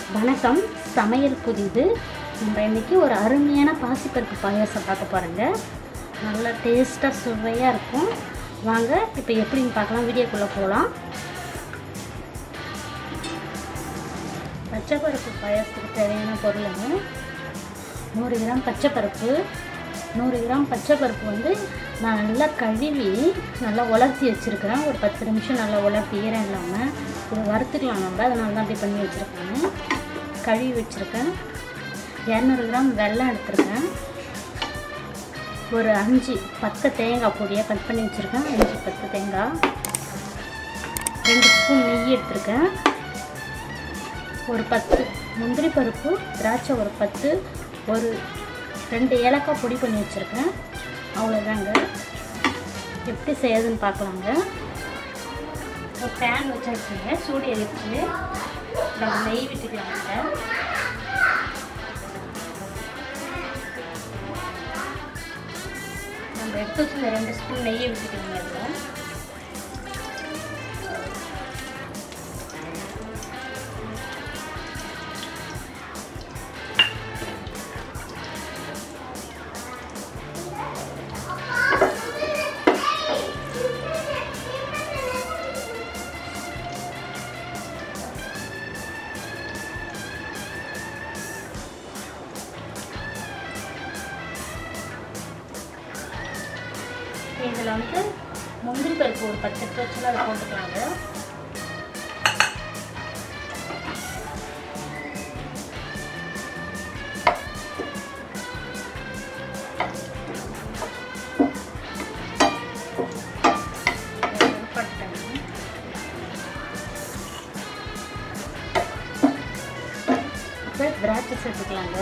வணக்கம் சமையல் புதிது நம்ம இன்னைக்கு ஒரு அருமையான பாசிப்பருப்பு பாயாசம் பார்க்க போகிறோங்க நல்லா டேஸ்ட்டாக சுவையாக இருக்கும் வாங்க இப்போ எப்படின்னு பார்க்கலாம் வீடியோக்குள்ளே போகலாம் பச்சைப்பருப்பு பாயாசத்துக்கு தேவையான பொருளுங்க நூறு கிராம் பச்சைப்பருப்பு நூறு கிராம் பச்சைப்பருப்பு வந்து நான் நல்லா கழுவி நல்லா உலர்த்தி வச்சுருக்கிறேன் ஒரு பத்து நிமிஷம் நல்லா உலர்த்தி ஈரம் இல்லாமல் இதை வறுத்துக்கலாம் நம்ம அதனால தான் அப்படி பண்ணி வச்சுருக்கேன் கழுவி வச்சுருக்கேன் இரநூறு கிராம் வெல்லம் எடுத்திருக்கேன் ஒரு அஞ்சு பத்து தேங்காய் பொடியாக கட் பண்ணி வச்சுருக்கேன் அஞ்சு பத்து தேங்காய் ரெண்டு ஸ்பூன் நெய் எடுத்திருக்கேன் ஒரு பத்து முந்திரி பருப்பு திராட்சை ஒரு பத்து ஒரு ரெண்டு ஏலக்காய் பொடி பண்ணி வச்சுருக்கேன் அவ்வளோதாங்க எப்படி செய்யறதுன்னு பார்க்கலாங்க ஒரு பேன் வச்சாச்சுங்க சூடு எரிச்சு நம்ம நெய் விட்டுக்கலாங்க நம்ம எடுத்து வச்சு ரெண்டு ஸ்பூன் நெய்யை விட்டுக்கலாங்க அதில் இதில் வந்து முந்திரி பருப்பு ஒரு பத்து வச்சுலாம் அதை போட்டுக்கலாங்க அப்புறம் திராட்சை சேர்த்துக்கலாங்க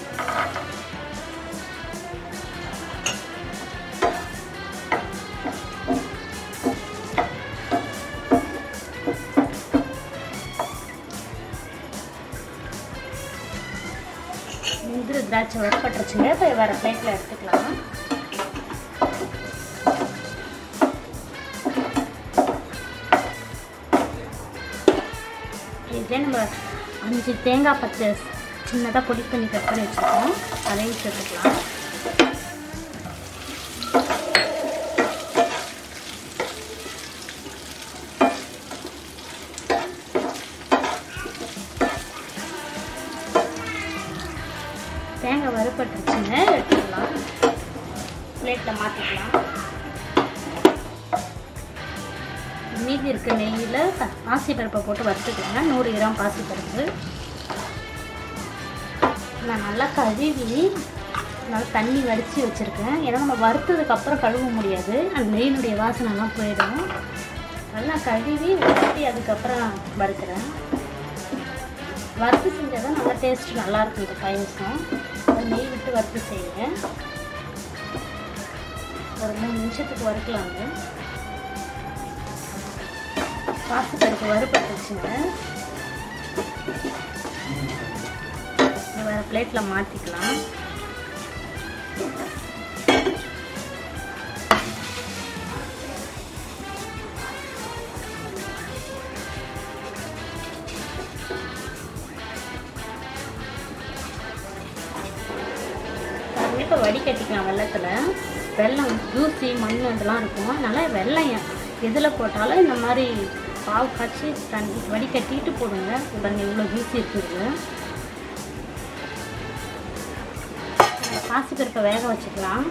முந்திரி திராட்சை வறுப்பட்டுருச்சுங்க இப்போ வேறு பிளேட்டில் எடுத்துக்கலாம் இதே நம்ம அஞ்சு தேங்காய் பத்து சின்னதாக பொடி பண்ணி கட் பண்ணி வச்சுருக்கோம் அதையும் சேர்த்துக்கலாம் தேங்காய் வறுப்பட்டுருச்சுங்க எடுத்துக்கலாம் பிளேட்டில் மாற்றிக்கலாம் மீதி இருக்க நெய்யில் பாசிப்பருப்பை போட்டு வறுத்துக்கலாங்க நூறு கிராம் பாசிப்பருப்பு நான் நல்லா கழுவி நல்லா தண்ணி வடித்து வச்சுருக்கேன் ஏன்னா நம்ம வறுத்ததுக்கப்புறம் கழுவ முடியாது அந்த நெய்யினுடைய வாசனைலாம் போயிடும் நல்லா கழுவி வறுத்தி அதுக்கப்புறம் வறுக்கிறேன் வறுத்து செஞ்சால் தான் நல்லா டேஸ்ட் நல்லாயிருக்கும் இந்த பாயசம் நெய் விட்டு வறுத்து செய்யுங்க ஒரு மூணு நிமிஷத்துக்கு வறுக்கலாங்க பாசிப்பருப்பு வறுப்பட்டுச்சுங்க வேறு பிளேட்டில் மாற்றிக்கலாம் இப்போ வடிகட்டிக்கலாம் வெள்ளத்தில் வெள்ளம் தூசி மண் அதெல்லாம் இருக்கும் அதனால் வெள்ளம் எதில் போட்டாலும் இந்த மாதிரி பாவு காய்ச்சி தண்ணி வடிகட்டிட்டு போடுங்க பாருங்க இவ்வளோ தூசி இருக்குது பாசிப்பருப்பை வேக வச்சுக்கலாம்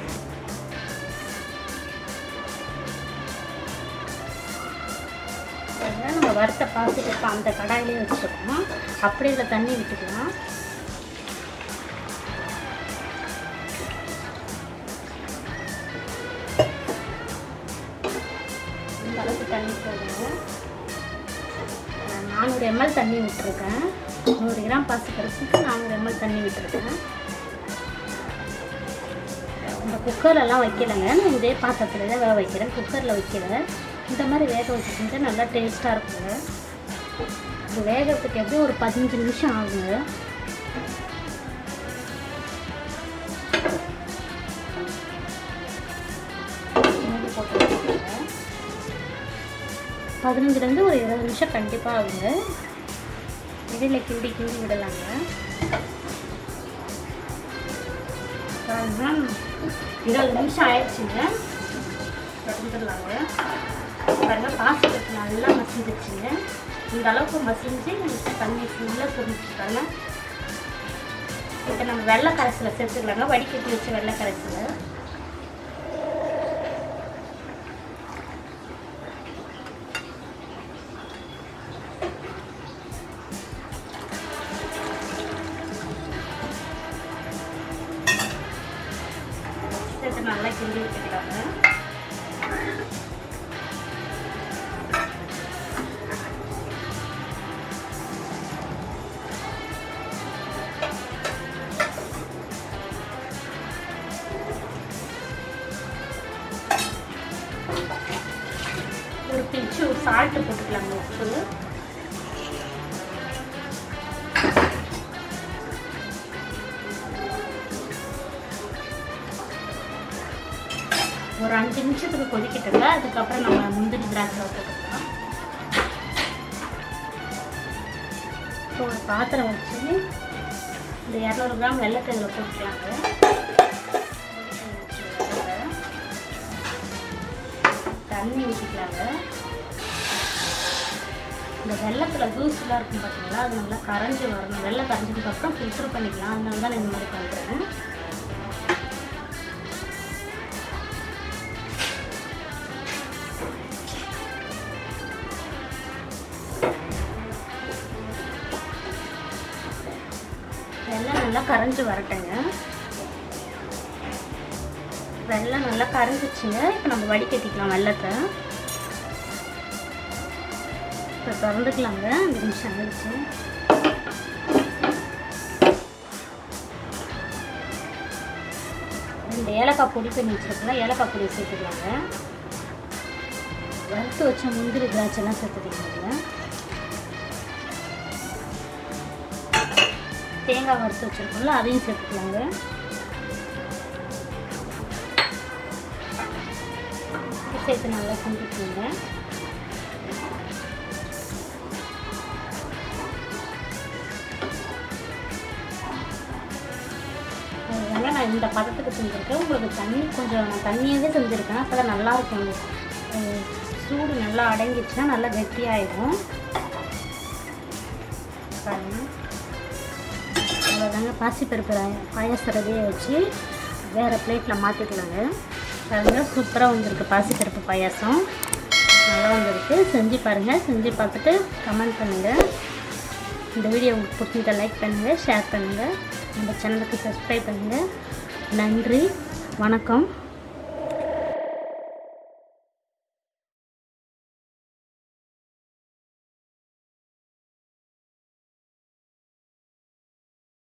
நம்ம வறுத்த பாசிப்பருப்பை அந்த கடாயிலே வச்சுருக்கோம் அப்படியே இதில் தண்ணி விட்டுக்கலாம் இந்த அளவுக்கு தண்ணி போடுங்க நானூறு எம்எல் தண்ணி விட்டுருக்கேன் நூறு கிராம் பாசிப்பருப்புக்கு நானூறு எம்எல் தண்ணி விட்டுருக்கேன் இந்த குக்கர்லலாம் வைக்கலைங்க நான் இதே பாத்திரத்தில் தான் வேக வைக்கிறேன் குக்கரில் வைக்கல இந்த மாதிரி வேக வச்சுக்கிட்டு நல்லா டேஸ்ட்டாக இருக்குங்க இது வேகிறதுக்கு எப்படியும் ஒரு பதினஞ்சு நிமிஷம் ஆகுங்க போட்டு பதினஞ்சுலேருந்து ஒரு இருபது நிமிஷம் கண்டிப்பாக ஆகுங்க இடையில கிண்டி கிண்டி விடலாங்க பாருங்க இருபது நிமிஷம் ஆயிடுச்சுங்க திறந்துடலாங்க பாருங்க பாசிப்பருப்பு நல்லா மசிஞ்சிருச்சுங்க இந்த அளவுக்கு மசிஞ்சு நமக்கு தண்ணி ஃபுல்லாக புரிஞ்சுட்டாங்க இப்போ நம்ம வெள்ளை கரைசலை சேர்த்துக்கலாங்க வடிகட்டி வச்ச வெள்ளை கரைசலை சேர்த்து நல்லா கிண்டி விட்டுக்கலாங்க ஒரு பிச்சு ஒரு சால்ட்டு போட்டுக்கலாங்க உப்பு ஒரு அஞ்சு நிமிஷத்துக்கு கொதிக்கிட்டுங்க அதுக்கப்புறம் நம்ம முந்திரி திராட்சை போட்டுக்கலாம் இப்போ ஒரு பாத்திரம் வச்சு இந்த இரநூறு கிராம் வெள்ளத்தை இதில் போட்டுக்கலாங்க தண்ணி ஊற்றிக்கலாங்க இந்த வெள்ளத்தில் தூசுலாம் இருக்கும் பார்த்தீங்களா அது நல்லா கரைஞ்சி வரணும் வெள்ளம் கரைஞ்சதுக்கப்புறம் ஃபில்டர் பண்ணிக்கலாம் அதனால தான் நான் இந்த மாதிரி பண்ணுறேன் வெள்ளம் நல்லா கரைஞ்சி வரட்டுங்க வெள்ளம் நல்லா கரைஞ்சிச்சுங்க இப்போ நம்ம வடிகட்டிக்கலாம் வெள்ளத்தை இப்போ திறந்துக்கலாங்க அஞ்சு நிமிஷம் ஆயிடுச்சு ரெண்டு ஏலக்காய் பொடி பண்ணி வச்சுருக்கலாம் ஏலக்காய் பொடி சேர்த்துக்கலாங்க வறுத்து வச்ச முந்திரி திராட்சைலாம் சேர்த்துக்கலாங்க தேங்காய் வறுத்து வச்சுருக்கோம்ல அதையும் சேர்த்துக்கலாங்க சேர்த்து நல்லா செஞ்சுக்கோங்க அதனால நான் இந்த பதத்துக்கு செஞ்சுருக்கேன் உங்களுக்கு தண்ணி கொஞ்சம் நான் தண்ணியாகவே செஞ்சுருக்கேன் அப்போ தான் நல்லாயிருக்கும் சூடு நல்லா அடங்கிடுச்சுன்னா நல்லா கெட்டியாயிடும் பாருங்க அவ்வளோதாங்க பாசிப்பருப்பு ராய- பாயாச ரெடியாக வச்சு வேறு பிளேட்டில் மாற்றிக்கலாங்க பாருங்க சூப்பராக வந்திருக்கு பாசிப்பருப்பு பாயாசம் நல்லா வந்திருக்கு செஞ்சு பாருங்கள் செஞ்சு பார்த்துட்டு கமெண்ட் பண்ணுங்கள் இந்த வீடியோ உங்களுக்கு பிடிச்சிருந்தா லைக் பண்ணுங்கள் ஷேர் பண்ணுங்கள் நம்ம சேனலுக்கு சப்ஸ்கிரைப் பண்ணுங்கள் நன்றி வணக்கம்